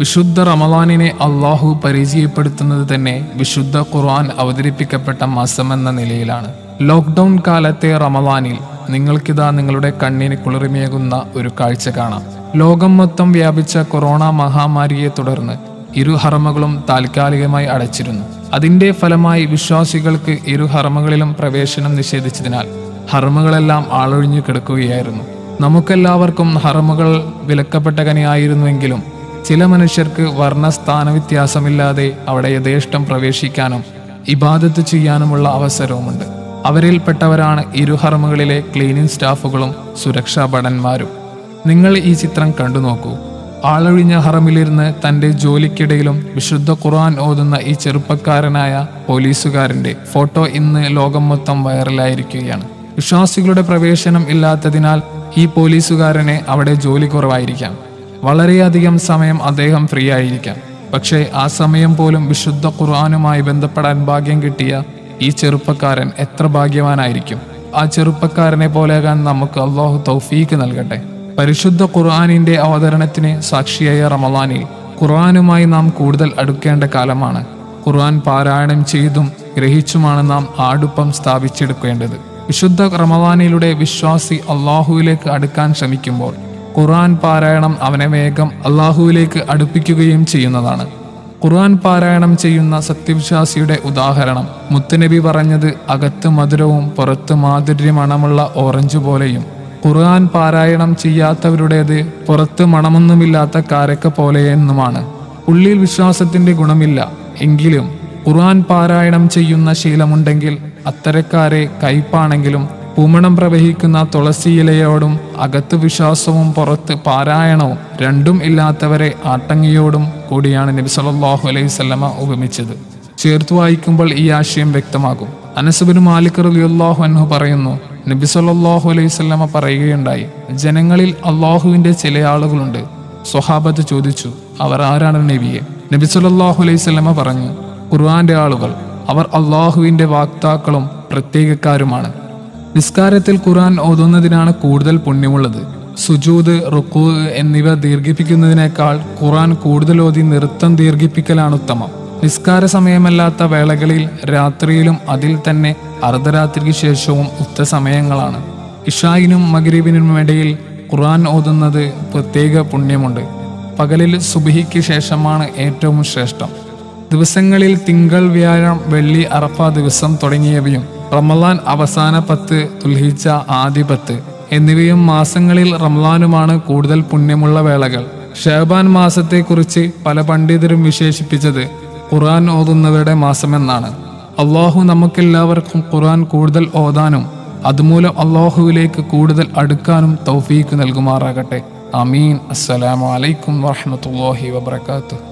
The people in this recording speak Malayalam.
വിശുദ്ധ റമദാനിനെ അള്ളാഹു പരിചയപ്പെടുത്തുന്നത് തന്നെ വിശുദ്ധ ഖുർആൻ അവതരിപ്പിക്കപ്പെട്ട മാസമെന്ന നിലയിലാണ് ലോക്ക്ഡൗൺ കാലത്തെ റമദാനിൽ നിങ്ങൾക്കിതാ നിങ്ങളുടെ കണ്ണിന് കുളിർമേകുന്ന ഒരു കാഴ്ച കാണാം ലോകം മൊത്തം വ്യാപിച്ച കൊറോണ മഹാമാരിയെ തുടർന്ന് ഇരു ഹറമകളും താൽക്കാലികമായി അടച്ചിരുന്നു അതിന്റെ ഫലമായി വിശ്വാസികൾക്ക് ഇരു ഹറമകളിലും പ്രവേശനം നിഷേധിച്ചതിനാൽ ഹറമുകളെല്ലാം ആളൊഴിഞ്ഞു കിടക്കുകയായിരുന്നു നമുക്കെല്ലാവർക്കും ഹറമുകൾ വിലക്കപ്പെട്ട കനിയായിരുന്നുവെങ്കിലും ചില മനുഷ്യർക്ക് വർണ്ണസ്ഥാന വ്യത്യാസമില്ലാതെ അവിടെ യഥേഷ്ടം പ്രവേശിക്കാനും ഇബാദത്ത് ചെയ്യാനുമുള്ള അവസരവുമുണ്ട് അവരിൽപ്പെട്ടവരാണ് ഇരു ഹറമുകളിലെ ക്ലീനിംഗ് സ്റ്റാഫുകളും സുരക്ഷാ ഭടന്മാരും നിങ്ങൾ ഈ ചിത്രം കണ്ടു നോക്കൂ ആളൊഴിഞ്ഞ ഹറമിലിരുന്ന് തന്റെ ജോലിക്കിടയിലും വിശുദ്ധ ഖുർആൻ ഓതുന്ന ഈ ചെറുപ്പക്കാരനായ പോലീസുകാരന്റെ ഫോട്ടോ ഇന്ന് ലോകം മൊത്തം വൈറലായിരിക്കുകയാണ് വിശ്വാസികളുടെ പ്രവേശനം ഇല്ലാത്തതിനാൽ ഈ പോലീസുകാരനെ അവിടെ ജോലി കുറവായിരിക്കാം വളരെയധികം സമയം അദ്ദേഹം ഫ്രീ ആയിരിക്കാം പക്ഷേ ആ സമയം പോലും വിശുദ്ധ ഖുർആനുമായി ബന്ധപ്പെടാൻ ഭാഗ്യം കിട്ടിയ ഈ ചെറുപ്പക്കാരൻ എത്ര ഭാഗ്യവാനായിരിക്കും ആ ചെറുപ്പക്കാരനെ പോലെയാകാൻ നമുക്ക് അള്ളാഹു തൗഫീക്ക് നൽകട്ടെ പരിശുദ്ധ ഖുർആാനിന്റെ അവതരണത്തിന് സാക്ഷിയായ റമദാനിൽ ഖുർആാനുമായി നാം കൂടുതൽ അടുക്കേണ്ട കാലമാണ് ഖുർആൻ പാരായണം ചെയ്തും ഗ്രഹിച്ചുമാണ് നാം ആടുപ്പം സ്ഥാപിച്ചെടുക്കേണ്ടത് വിശുദ്ധ റമദാനിലൂടെ വിശ്വാസി അള്ളാഹുവിലേക്ക് അടുക്കാൻ ശ്രമിക്കുമ്പോൾ ഖുർആൻ പാരായണം അവനെ വേഗം അള്ളാഹുവിലേക്ക് അടുപ്പിക്കുകയും ചെയ്യുന്നതാണ് ഖുർആൻ പാരായണം ചെയ്യുന്ന സത്യവിശ്വാസിയുടെ ഉദാഹരണം മുത്തുനബി പറഞ്ഞത് അകത്ത് മധുരവും പുറത്ത് മാധുര്യമണമുള്ള ഓറഞ്ച് പോലെയും ഖുർആൻ പാരായണം ചെയ്യാത്തവരുടേത് പുറത്ത് മണമൊന്നുമില്ലാത്ത കാരക്ക പോലെയെന്നുമാണ് ഉള്ളിൽ വിശ്വാസത്തിന്റെ ഗുണമില്ല എങ്കിലും ഖുർആൻ പാരായണം ചെയ്യുന്ന ശീലമുണ്ടെങ്കിൽ അത്തരക്കാരെ കയ്പാണെങ്കിലും പൂമണം പ്രവഹിക്കുന്ന തുളസിയിലയോടും അകത്ത് വിശ്വാസവും പുറത്ത് പാരായണവും രണ്ടും ഇല്ലാത്തവരെ ആട്ടങ്ങിയോടും കൂടിയാണ് നബി സല്ലല്ലാഹു അലൈഹി വസല്ലമ ഉപമിച്ചത് ചേർത്ത് വായിക്കുമ്പോൾ ഈ ആശയം വ്യക്തമാകും അനസുബിന് മാലിക് റളിയല്ലാഹു അൻഹു പറയുന്നു നബി സല്ലല്ലാഹു അലൈഹി വസല്ലമ പറയുകയുണ്ടായി ജനങ്ങളിൽ അള്ളാഹുവിന്റെ ചില ആളുകളുണ്ട് സ്വഹാബത്ത് ചോദിച്ചു അവർ ആരാണ് നബിയെ നബി സല്ലല്ലാഹു അലൈഹി വസല്ലമ പറഞ്ഞു ഖുർആന്റെ ആളുകൾ അവർ അള്ളാഹുവിന്റെ വാക്താക്കളും പ്രത്യേകക്കാരുമാണ് നിസ്കാരത്തിൽ ഖുർആൻ ഓതുന്നതിനാണ് കൂടുതൽ പുണ്യമുള്ളത് സുജൂദ് റുക്കൂ എന്നിവ ദീർഘിപ്പിക്കുന്നതിനേക്കാൾ ഖുർആൻ കൂടുതൽ ഓതി നൃത്തം ദീർഘിപ്പിക്കലാണ് ഉത്തമം നിസ്കാര സമയമല്ലാത്ത വേളകളിൽ രാത്രിയിലും അതിൽ തന്നെ അർദ്ധരാത്രിക്ക് ശേഷവും ഉത്ത സമയങ്ങളാണ് ഇഷായിനും മഗ്രീബിനും ഇടയിൽ ഖുർആൻ ഓതുന്നത് പ്രത്യേക പുണ്യമുണ്ട് പകലിൽ സുബഹിക്ക് ശേഷമാണ് ഏറ്റവും ശ്രേഷ്ഠം ദിവസങ്ങളിൽ തിങ്കൾ വ്യാഴം വെള്ളി അറഫ ദിവസം തുടങ്ങിയവയും റമലാൻ അവസാന പത്ത് തുൽഹിച്ച ആദ്യ പത്ത് എന്നിവയും മാസങ്ങളിൽ റമലാനുമാണ് കൂടുതൽ പുണ്യമുള്ള വേളകൾ ഷഹബാൻ മാസത്തെക്കുറിച്ച് പല പണ്ഡിതരും വിശേഷിപ്പിച്ചത് ഖുർആൻ ഓതുന്നവരുടെ മാസമെന്നാണ് അള്ളാഹു നമുക്കെല്ലാവർക്കും ഖുർആൻ കൂടുതൽ ഓതാനും അതുമൂലം അള്ളാഹുവിലേക്ക് കൂടുതൽ അടുക്കാനും തൗഫീക്ക് നൽകുമാറാകട്ടെ അമീൻ അസ്സലാമു അലൈക്കും വറഹ്മത്തുള്ളാഹി വബർക്കാത്തു